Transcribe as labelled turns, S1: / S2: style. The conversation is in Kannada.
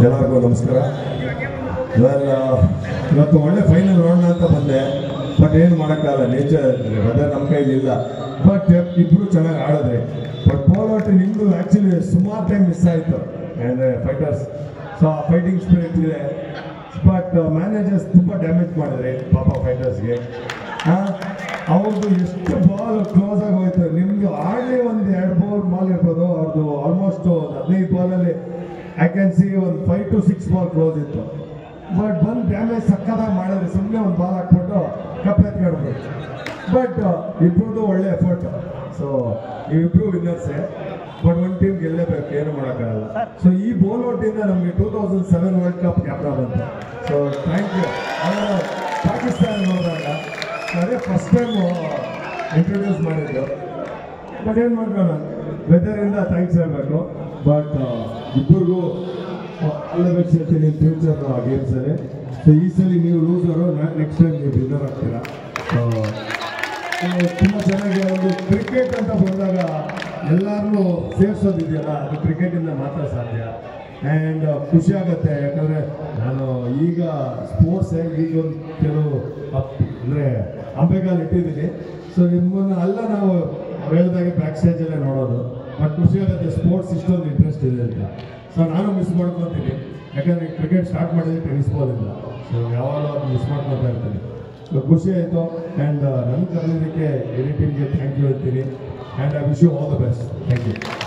S1: ಎಲ್ಲರಿಗೂ ನಮಸ್ಕಾರ ವೆಲ್ ಇವತ್ತು ಒಳ್ಳೆ ಫೈನಲ್ ನೋಡೋಣ ಅಂತ ಬಂದೆ ಬಟ್ ಏನು ಮಾಡೋಕ್ಕಾಗಲ್ಲ ನೇಚರ್ ವೆದರ್ ನಮ್ಮ ಕೈಲಿಲ್ಲ ಬಟ್ ಇಬ್ಬರು ಚೆನ್ನಾಗಿ ಆಡಿದ್ರಿ ಬಟ್ ಪೋಲೋಟ್ ನಿಮ್ಮದು ಆ್ಯಕ್ಚುಲಿ ಸುಮಾರು ಟೈಮ್ ಮಿಸ್ ಆಯಿತು ಅಂದರೆ ಫೈಟರ್ಸ್ ಸೊ ಆ ಫೈಟಿಂಗ್ ಸ್ಪಿರಿಟ್ ಇದೆ ಬಟ್ ಮ್ಯಾನೇಜರ್ಸ್ ತುಂಬ ಡ್ಯಾಮೇಜ್ ಮಾಡಿದ್ರಿ ಪಾಪ ಫೈಟರ್ಸ್ಗೆ ಅವ್ರದ್ದು ಎಷ್ಟು ಬಾಲ್ ಕ್ಲೋಸ್ ಆಗಿ ಹೋಯ್ತು ನಿಮ್ಗೆ ಆಡಲಿ ಒಂದು ಎರಡು ಬಾಲ್ ಬಾಲ್ ಇರ್ಬೋದು ಅವ್ರದ್ದು ಆಲ್ಮೋಸ್ಟ್ ಒಂದು ಹದಿನೈದು ಬಾಲಲ್ಲಿ ಐ ಕ್ಯಾನ್ ಸಿ ಒಂದು five to six ball close ಇತ್ತು ಬಟ್ ಬಂದು ಡ್ಯಾಮೇಜ್ ಸಕ್ಕದಾಗಿ ಮಾಡಿದ್ರೆ ಸುಮ್ಮನೆ ಒಂದು ಬಾಲ್ ಹಾಕ್ಬಿಟ್ಟು ಕಪ್ ಎತ್ಕೊಡ್ಬೇಕು ಬಟ್ ಇಬ್ಬರದು ಒಳ್ಳೆ ಎಫರ್ಟ್ ಸೊ ನೀವಿಬ್ರು ವಿನ್ನರ್ಸೇ ಬಟ್ ಒಂದು ಟೀಮ್ ಗೆಲ್ಲೇಬೇಕು ಏನು ಮಾಡೋಕ್ಕಾಗಲ್ಲ ಸೊ ಈ ಬೋಲ್ಔಟಿಂದ ನಮಗೆ two thousand seven world cup ಜ್ಞಾಪನ ಬಂತು ಸೊ ಥ್ಯಾಂಕ್ ಯು ಅವರು ಪಾಕಿಸ್ತಾನ ನೋಡಿದಾಗ ಅದೇ ಫಸ್ಟ್ ಟೈಮು ಇಂಟ್ರೊಡ್ಯೂಸ್ ಮಾಡಿದ್ದು ಬಟ್ ಏನು ಮಾಡೋಣ ವೆದರಿಂದ ಥ್ಯಾಂಕ್ಸ್ ಹೇಳಬೇಕು ಬಟ್ ಇಬ್ಬರಿಗೂ ಅಲ್ಲ ಬೆಸ್ಟ್ ಹೇಳ್ತೀನಿ ಫ್ಯೂಚರ್ ಗೇಮ್ಸಲ್ಲಿ ಸೊ ಈ ಸಲ ನೀವು ಲೂಸರು ನೆಕ್ಸ್ಟ್ ಟೈಮ್ ನೀವು ವಿನ್ನರ್ ಆಗ್ತೀರಾ ಸೊ ತುಂಬ ಚೆನ್ನಾಗಿ ಒಂದು ಕ್ರಿಕೆಟ್ ಅಂತ ಬಂದಾಗ ಎಲ್ಲರನ್ನೂ ಸೇರಿಸೋದಿದೆಯಲ್ಲ ಅದು ಕ್ರಿಕೆಟಿಂದ ಮಾತ್ರ ಸಾಧ್ಯ ಆ್ಯಂಡ್ ಖುಷಿ ಆಗುತ್ತೆ ಯಾಕಂದರೆ ನಾನು ಈಗ ಸ್ಪೋರ್ಟ್ಸ್ ಈಗ ಒಂದು ಕೆಲವು ಅಂದರೆ ಅಂಬೆಗಾಲ್ ಇಟ್ಟಿದ್ದೀನಿ ಸೊ ನಿಮ್ಮನ್ನು ಅಲ್ಲ ನಾವು ಹೇಳ್ದಾಗೆ ಬ್ಯಾಕ್ ಸ್ಟೇಜಲ್ಲೇ ನೋಡೋದು ಬಟ್ ಖುಷಿ ಆಗುತ್ತೆ ಸ್ಪೋರ್ಟ್ಸ್ ಇಷ್ಟೊಂದು ಇಂಟ್ರೆಸ್ಟ್ ಇದೆ ಅಂತ ಸೊ ನಾನು ಮಿಸ್ ಮಾಡ್ಕೊತೀನಿ ಯಾಕಂದರೆ ಕ್ರಿಕೆಟ್ ಸ್ಟಾರ್ಟ್ ಮಾಡಿದ್ರೆ ಟೆನಿಸ್ ಬಾಲ್ ಇಲ್ಲ ಸೊ ಯಾವಾಗಲೂ ಅದು ಮಿಸ್ ಮಾಡ್ಕೊತಾ ಇರ್ತೀನಿ ಸೊ ಖುಷಿ ಆಯಿತು ಆ್ಯಂಡ್ ನನ್ನ ಕರೆಯೋದಕ್ಕೆ ಎಡಿಟಿಂಗ್ಗೆ ಥ್ಯಾಂಕ್ ಯು ಹೇಳ್ತೀನಿ and I wish you all the best thank you